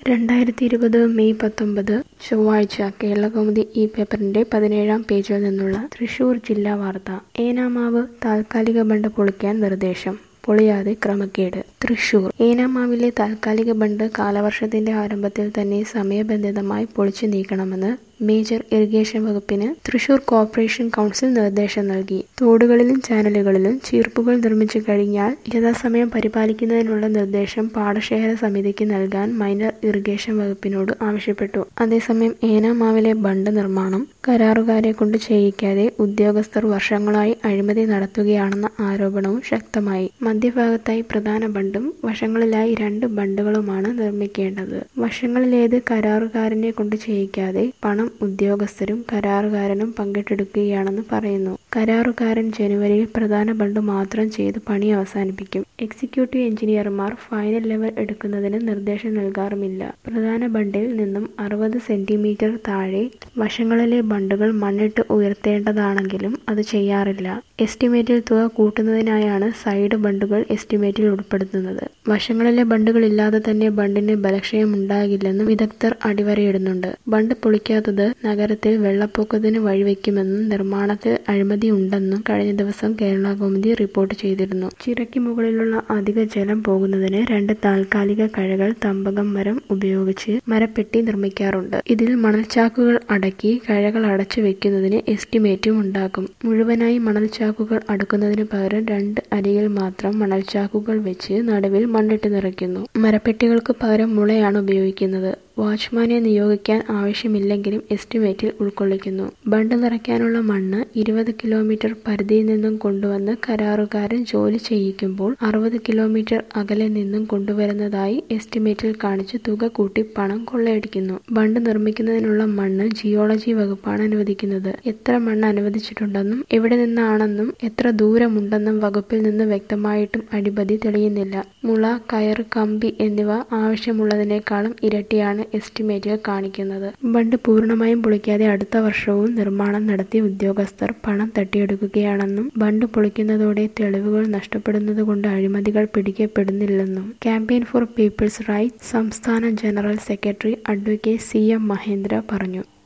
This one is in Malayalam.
രണ്ടായിരത്തി ഇരുപത് മെയ് പത്തൊമ്പത് ചൊവ്വാഴ്ച കേരളകൗമുദി ഈ പേപ്പറിന്റെ പതിനേഴാം പേജിൽ നിന്നുള്ള തൃശൂർ ജില്ലാ വാർത്ത ഏനാമാവ് താൽക്കാലിക ബണ്ട് പൊളിക്കാൻ നിർദ്ദേശം പൊളിയാതെ ക്രമക്കേട് തൃശൂർ ഏനാമാവിലെ താൽക്കാലിക ബണ്ട് കാലവർഷത്തിന്റെ ആരംഭത്തിൽ തന്നെ സമയബന്ധിതമായി പൊളിച്ചു നീക്കണമെന്ന് മേജർ ഇറിഗേഷൻ വകുപ്പിന് തൃശൂർ കോർപ്പറേഷൻ കൗൺസിൽ നിർദ്ദേശം നൽകി തോടുകളിലും ചാനലുകളിലും ചീർപ്പുകൾ നിർമ്മിച്ചു കഴിഞ്ഞാൽ യഥാസമയം പരിപാലിക്കുന്നതിനുള്ള നിർദ്ദേശം പാടശേഖര സമിതിക്ക് നൽകാൻ മൈനർ ഇറിഗേഷൻ വകുപ്പിനോട് ആവശ്യപ്പെട്ടു അതേസമയം ഏനാമാവിലെ ബണ്ട് നിർമ്മാണം കരാറുകാരെ കൊണ്ട് ചെയ്യിക്കാതെ ഉദ്യോഗസ്ഥർ വർഷങ്ങളായി അഴിമതി നടത്തുകയാണെന്ന ആരോപണവും ശക്തമായി മധ്യഭാഗത്തായി പ്രധാന ബണ്ടും വശങ്ങളിലായി രണ്ട് ബണ്ടുകളുമാണ് നിർമ്മിക്കേണ്ടത് വശങ്ങളിലേത് കരാറുകാരനെ കൊണ്ട് ചെയ്യിക്കാതെ പണം ഉദ്യോഗസ്ഥരും കരാറുകാരനും പങ്കിട്ടെടുക്കുകയാണെന്ന് പറയുന്നു കരാറുകാരൻ ജനുവരിയിൽ പ്രധാന ബണ്ട് മാത്രം ചെയ്ത് പണി അവസാനിപ്പിക്കും എക്സിക്യൂട്ടീവ് എഞ്ചിനീയർമാർ ഫൈനൽ ലെവൽ എടുക്കുന്നതിന് നിർദ്ദേശം നൽകാറുമില്ല പ്രധാന ബണ്ടിൽ നിന്നും അറുപത് സെന്റിമീറ്റർ താഴെ വശങ്ങളിലെ ബണ്ടുകൾ മണ്ണിട്ട് ഉയർത്തേണ്ടതാണെങ്കിലും അത് ചെയ്യാറില്ല എസ്റ്റിമേറ്റിൽ തുക കൂട്ടുന്നതിനായാണ് സൈഡ് ബണ്ടുകൾ എസ്റ്റിമേറ്റിൽ ഉൾപ്പെടുത്തുന്നത് വശങ്ങളിലെ ബണ്ടുകൾ ഇല്ലാതെ തന്നെ ബണ്ടിന് ബലക്ഷയം ഉണ്ടാകില്ലെന്നും വിദഗ്ധർ അടിവരയിടുന്നുണ്ട് ബണ്ട് പൊളിക്കാത്തത് നഗരത്തിൽ വെള്ളപ്പൊക്കത്തിന് വഴിവെക്കുമെന്നും നിർമ്മാണത്തിൽ അഴിമതി ഉണ്ടെന്നും കഴിഞ്ഞ ദിവസം കേരള കൗമുദി റിപ്പോർട്ട് ചെയ്തിരുന്നു ചിറയ്ക്ക് മുകളിലുള്ള അധിക ജലം പോകുന്നതിന് രണ്ട് താൽക്കാലിക കഴകൾ തമ്പകം മരം ഉപയോഗിച്ച് മരപ്പെട്ടി നിർമ്മിക്കാറുണ്ട് ഇതിൽ മണൽച്ചാക്കുകൾ അടക്കി കഴകൾ അടച്ചു വെക്കുന്നതിന് എസ്റ്റിമേറ്റും ഉണ്ടാക്കും മുഴുവനായി മണൽച്ചാക്കുകൾ അടുക്കുന്നതിന് പകരം രണ്ട് അരികിൽ മാത്രം മണൽച്ചാക്കുകൾ വെച്ച് നടുവിൽ മണ്ണിട്ട് നിറയ്ക്കുന്നു മരപ്പെട്ടികൾക്ക് പകരം മുളയാണ് ഉപയോഗിക്കുന്നത് വാച്ച്മാനെ നിയോഗിക്കാൻ ആവശ്യമില്ലെങ്കിലും എസ്റ്റിമേറ്റിൽ ഉൾക്കൊള്ളിക്കുന്നു ബണ്ട് നിറയ്ക്കാനുള്ള മണ്ണ് ഇരുപത് കിലോമീറ്റർ പരിധിയിൽ നിന്നും കൊണ്ടുവന്ന് കരാറുകാരൻ ജോലി ചെയ്യിക്കുമ്പോൾ അറുപത് കിലോമീറ്റർ അകലെ നിന്നും കൊണ്ടുവരുന്നതായി എസ്റ്റിമേറ്റിൽ കാണിച്ച് തുക കൂട്ടി പണം കൊള്ളയടിക്കുന്നു ബണ്ട് നിർമ്മിക്കുന്നതിനുള്ള മണ്ണ് ജിയോളജി വകുപ്പാണ് അനുവദിക്കുന്നത് എത്ര മണ്ണ് അനുവദിച്ചിട്ടുണ്ടെന്നും എവിടെ നിന്നാണെന്നും എത്ര ദൂരമുണ്ടെന്നും വകുപ്പിൽ നിന്ന് വ്യക്തമായിട്ടും അടിപതി തെളിയുന്നില്ല മുള കയറ് കമ്പി എന്നിവ ആവശ്യമുള്ളതിനേക്കാളും ഇരട്ടിയാണ് എസ്റ്റിമേറ്റിൽ കാണിക്കുന്നത് ബണ്ട് പൂർണ്ണമായും പൊളിക്കാതെ അടുത്ത വർഷവും നിർമ്മാണം നടത്തി ഉദ്യോഗസ്ഥർ പണം തട്ടിയെടുക്കുകയാണെന്നും ബണ്ട് പൊളിക്കുന്നതോടെ തെളിവുകൾ നഷ്ടപ്പെടുന്നതുകൊണ്ട് അഴിമതികൾ പിടിക്കപ്പെടുന്നില്ലെന്നും ക്യാമ്പയിൻ ഫോർ പീപ്പിൾസ് റൈറ്റ്സ് സംസ്ഥാന general secretary advocate C M Mahendra പറഞ്ഞു